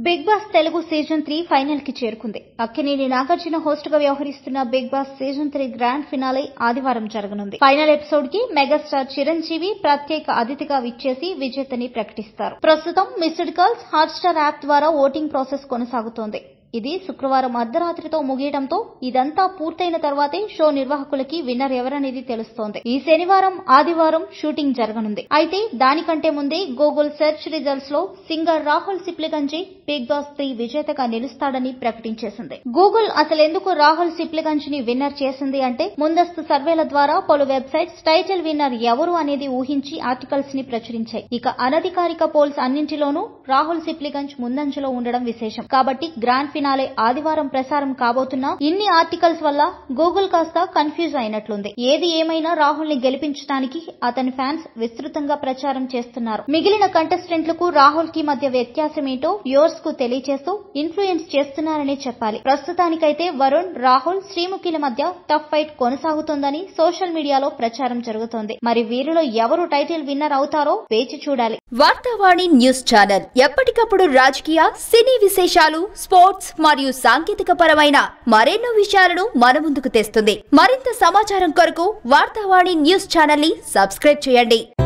big boss Telugu season three final కి చేరుకుంది Akkineni Nagarjuna host గా వ్యవహరిస్తున్న big boss season three grand finale ఆదివారం జరగనుంది ఫైనల్ ఎపిసోడ్ కి మెగాస్టార్ చిరంజీవి ప్రత్యేక అతిథిగా విచ్చేసి విజేతని ప్రకటిస్తారు ప్రస్తుతం missed calls Hotstar app ద్వారా ఓటింగ్ ప్రాసెస్ కొనసాగుతోంది ఇది శుక్రవారం అర్ధరాత్రితో ముగియడంతో ఇదంతా పూర్తయిన తర్వాతే షో నిర్వాహకులకి విన్నర్ ఎవరనేది తెలుస్తోంది ఈ శనివారం ఆదివారం షూటింగ్ జరగనుంది అయితే దానికంటే ముందే గూగుల్ సెర్చ్ రిజల్ట్స్ లో singer Rahul Sipligunj big boss three విజేతగా నిలుస్తాడని ప్రకటించేసింది గూగుల్ అసలెందుకు రాహుల్ సిప్లిగంజ్ ని విన్నర్ చేసింది అంటే ముందస్తు సర్వేల ద్వారా పలు వెబ్సైట్స్ టైటిల్ విన్నర్ ఎవరు అనేది ఊహించి ఆర్టికల్స్ ని ప్రచురించాయి ఇక అనధికారిక పోల్స్ అన్నింటిలోనూ రాహుల్ సిప్లిగంజ్ ముందంజలో ఉండడం విశేషం కాబట్టి గ్రాండ్ ఫినాలే ఆదివారం ప్రసారం కాబోతున్నా ఇన్ని ఆర్టికల్స్ వల్ల గూగుల్ కాస్త కన్ఫ్యూజ్ అయినట్లుంది ఏది ఏమైనా రాహుల్ ని గెలిపించడానికి అతని ఫ్యాన్స్ విస్తృతంగా ప్రచారం చేస్తున్నారు మిగిలిన కంటెస్టెంట్లకు రాహుల్ కి మధ్య వ్యత్యాసమేంటో వ్యూవర్స్ కు తెలియచేస్తూ ఇన్ఫ్లుయెన్స్ చేస్తున్నారనే చెప్పాలి ప్రస్తుతానికైతే వరుణ్ రాహుల్ శ్రీముఖిల మధ్య టఫ్ ఫైట్ కొనసాగుతోందని సోషల్ మీడియాలో ప్రచారం జరుగుతోంది మరి వీరిలో ఎవరు టైటిల్ విన్నర్ అవుతారో వేచి చూడాలి వార్తావాణి న్యూస్ ఛానల్ ఎప్పటికప్పుడు రాజకీయ సినీ విశేషాలు స్పోర్ట్స్ మరియు సాంకేతిక పరమైన మరెన్నో విషయాలను మన ముందుకు తెస్తుంది మరింత సమాచారం కొరకు వార్తావాణి న్యూస్ ఛానల్ ని సబ్స్క్రైబ్ చేయండి